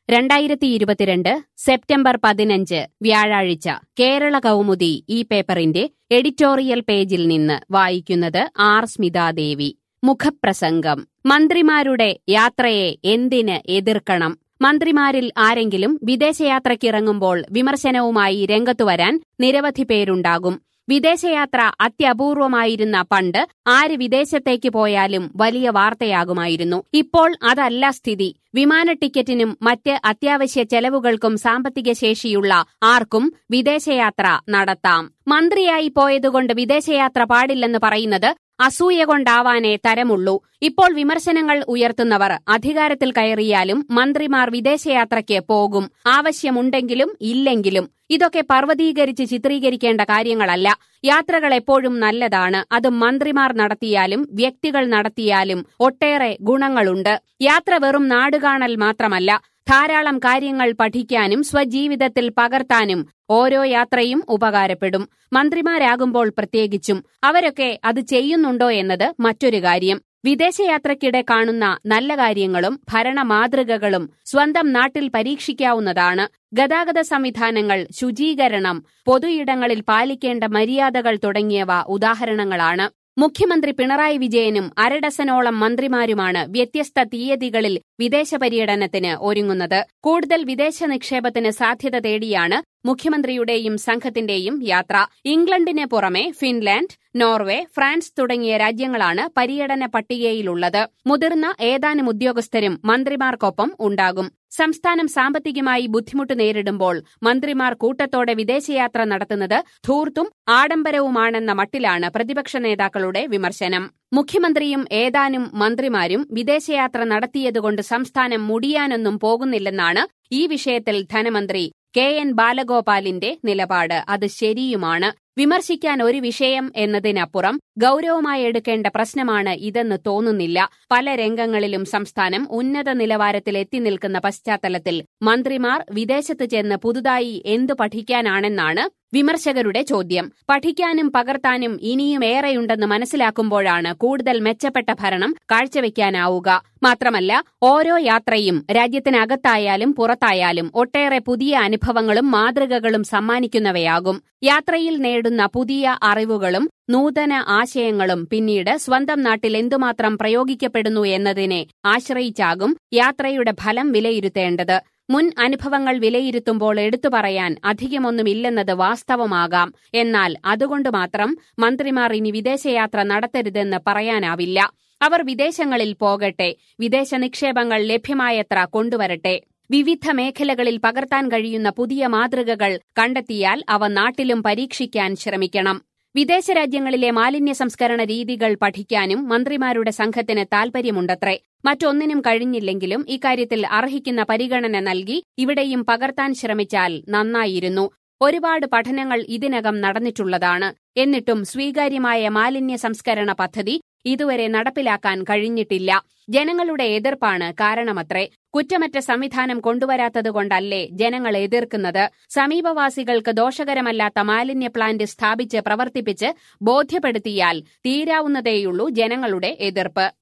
രണ്ടായിരത്തി ഇരുപത്തിരണ്ട് സെപ്റ്റംബർ പതിനഞ്ച് വ്യാഴാഴ്ച കേരള കൗമുദി ഈ പേപ്പറിന്റെ എഡിറ്റോറിയൽ പേജിൽ നിന്ന് വായിക്കുന്നത് ആർ സ്മിതാദേവി മുഖപ്രസംഗം മന്ത്രിമാരുടെ യാത്രയെ എന്തിന് എതിർക്കണം മന്ത്രിമാരിൽ ആരെങ്കിലും വിദേശയാത്രയ്ക്കിറങ്ങുമ്പോൾ വിമർശനവുമായി രംഗത്തുവരാൻ നിരവധി പേരുണ്ടാകും വിദേശയാത്ര അത്യപൂർവമായിരുന്ന പണ്ട് ആര് വിദേശത്തേക്ക് പോയാലും വലിയ വാർത്തയാകുമായിരുന്നു ഇപ്പോൾ അതല്ല സ്ഥിതി വിമാന ടിക്കറ്റിനും മറ്റ് അത്യാവശ്യ ചെലവുകൾക്കും സാമ്പത്തിക ശേഷിയുള്ള ആർക്കും വിദേശയാത്ര നടത്താം മന്ത്രിയായി പോയതുകൊണ്ട് വിദേശയാത്ര പാടില്ലെന്ന് പറയുന്നത് അസൂയ കൊണ്ടാവാനേ തരമുള്ളൂ ഇപ്പോൾ വിമർശനങ്ങൾ ഉയർത്തുന്നവർ അധികാരത്തിൽ കയറിയാലും മന്ത്രിമാർ വിദേശയാത്രയ്ക്ക് പോകും ആവശ്യമുണ്ടെങ്കിലും ഇല്ലെങ്കിലും ഇതൊക്കെ പർവ്വതീകരിച്ച് ചിത്രീകരിക്കേണ്ട കാര്യങ്ങളല്ല യാത്രകൾ എപ്പോഴും നല്ലതാണ് അത് മന്ത്രിമാർ നടത്തിയാലും വ്യക്തികൾ നടത്തിയാലും ഒട്ടേറെ ഗുണങ്ങളുണ്ട് യാത്ര വെറും നാടുകാണൽ മാത്രമല്ല ധാരാളം കാര്യങ്ങൾ പഠിക്കാനും സ്വജീവിതത്തിൽ പകർത്താനും ഓരോ യാത്രയും ഉപകാരപ്പെടും മന്ത്രിമാരാകുമ്പോൾ പ്രത്യേകിച്ചും അവരൊക്കെ അത് ചെയ്യുന്നുണ്ടോ എന്നത് മറ്റൊരു കാര്യം വിദേശയാത്രയ്ക്കിടെ കാണുന്ന നല്ല കാര്യങ്ങളും ഭരണ മാതൃകകളും സ്വന്തം നാട്ടിൽ പരീക്ഷിക്കാവുന്നതാണ് ഗതാഗത സംവിധാനങ്ങൾ ശുചീകരണം പൊതുയിടങ്ങളിൽ പാലിക്കേണ്ട മര്യാദകൾ തുടങ്ങിയവ ഉദാഹരണങ്ങളാണ് മുഖ്യമന്ത്രി പിണറായി വിജയനും അരഡസനോളം മന്ത്രിമാരുമാണ് വ്യത്യസ്ത തീയതികളിൽ വിദേശ പര്യടനത്തിന് ഒരുങ്ങുന്നത് കൂടുതൽ വിദേശ നിക്ഷേപത്തിന് സാധ്യത തേടിയാണ് മുഖ്യമന്ത്രിയുടെയും സംഘത്തിന്റെയും യാത്ര ഇംഗ്ലണ്ടിന് പുറമെ ഫിൻലാൻഡ് നോർവേ ഫ്രാൻസ് തുടങ്ങിയ രാജ്യങ്ങളാണ് പര്യടന പട്ടികയിലുള്ളത് മുതിർന്ന ഏതാനും ഉദ്യോഗസ്ഥരും മന്ത്രിമാർക്കൊപ്പം ഉണ്ടാകും സംസ്ഥാനം സാമ്പത്തികമായി ബുദ്ധിമുട്ട് നേരിടുമ്പോൾ മന്ത്രിമാർ കൂട്ടത്തോടെ വിദേശയാത്ര നടത്തുന്നത് ധൂർത്തും ആഡംബരവുമാണെന്ന മട്ടിലാണ് പ്രതിപക്ഷ നേതാക്കളുടെ വിമർശനം മുഖ്യമന്ത്രിയും ഏതാനും മന്ത്രിമാരും വിദേശയാത്ര നടത്തിയതുകൊണ്ട് സംസ്ഥാനം മുടിയാനൊന്നും പോകുന്നില്ലെന്നാണ് ഈ വിഷയത്തിൽ ധനമന്ത്രി കെ എൻ ബാലഗോപാലിന്റെ നിലപാട് അത് ശരിയുമാണ് വിമർശിക്കാൻ ഒരു വിഷയം എന്നതിനപ്പുറം ഗൌരവമായി എടുക്കേണ്ട പ്രശ്നമാണ് ഇതെന്ന് തോന്നുന്നില്ല പല രംഗങ്ങളിലും സംസ്ഥാനം ഉന്നത നിലവാരത്തിൽ എത്തി നിൽക്കുന്ന പശ്ചാത്തലത്തിൽ മന്ത്രിമാർ വിദേശത്ത് ചെന്ന് പുതുതായി എന്തു പഠിക്കാനാണെന്നാണ് വിമർശകരുടെ ചോദ്യം പഠിക്കാനും പകർത്താനും ഇനിയും ഏറെയുണ്ടെന്ന് മനസ്സിലാക്കുമ്പോഴാണ് കൂടുതൽ മെച്ചപ്പെട്ട ഭരണം കാഴ്ചവെക്കാനാവുക മാത്രമല്ല ഓരോ യാത്രയും രാജ്യത്തിനകത്തായാലും പുറത്തായാലും ഒട്ടേറെ പുതിയ അനുഭവങ്ങളും മാതൃകകളും സമ്മാനിക്കുന്നവയാകും യാത്രയിൽ നേടുന്ന പുതിയ അറിവുകളും നൂതന ആശയങ്ങളും പിന്നീട് സ്വന്തം നാട്ടിൽ എന്തുമാത്രം പ്രയോഗിക്കപ്പെടുന്നു എന്നതിനെ ആശ്രയിച്ചാകും യാത്രയുടെ ഫലം വിലയിരുത്തേണ്ടത് മുൻ അനുഭവങ്ങൾ വിലയിരുത്തുമ്പോൾ എടുത്തു പറയാൻ അധികമൊന്നുമില്ലെന്നത് വാസ്തവമാകാം എന്നാൽ അതുകൊണ്ട് മാത്രം മന്ത്രിമാർ ഇനി വിദേശയാത്ര നടത്തരുതെന്ന് പറയാനാവില്ല അവർ വിദേശങ്ങളിൽ പോകട്ടെ വിദേശ നിക്ഷേപങ്ങൾ ലഭ്യമായത്ര കൊണ്ടുവരട്ടെ വിവിധ മേഖലകളിൽ പകർത്താൻ കഴിയുന്ന പുതിയ മാതൃകകൾ കണ്ടെത്തിയാൽ അവ നാട്ടിലും പരീക്ഷിക്കാൻ ശ്രമിക്കണം വിദേശ രാജ്യങ്ങളിലെ മാലിന്യ സംസ്കരണ രീതികൾ പഠിക്കാനും മന്ത്രിമാരുടെ സംഘത്തിന് താൽപര്യമുണ്ടത്രേ മറ്റൊന്നിനും കഴിഞ്ഞില്ലെങ്കിലും ഇക്കാര്യത്തിൽ അർഹിക്കുന്ന പരിഗണന നൽകി ഇവിടെയും പകർത്താൻ ശ്രമിച്ചാൽ നന്നായിരുന്നു ഒരുപാട് പഠനങ്ങൾ ഇതിനകം നടന്നിട്ടുള്ളതാണ് എന്നിട്ടും സ്വീകാര്യമായ മാലിന്യ സംസ്കരണ പദ്ധതി ഇതുവരെ നടപ്പിലാക്കാൻ കഴിഞ്ഞിട്ടില്ല ജനങ്ങളുടെ എതിർപ്പാണ് കാരണമത്രേ കുറ്റമറ്റ സംവിധാനം കൊണ്ടുവരാത്തതുകൊണ്ടല്ലേ ജനങ്ങൾ എതിർക്കുന്നത് സമീപവാസികൾക്ക് ദോഷകരമല്ലാത്ത മാലിന്യ പ്ലാന്റ് സ്ഥാപിച്ച് പ്രവർത്തിപ്പിച്ച് ബോധ്യപ്പെടുത്തിയാൽ തീരാവുന്നതേയുള്ളൂ ജനങ്ങളുടെ എതിർപ്പ്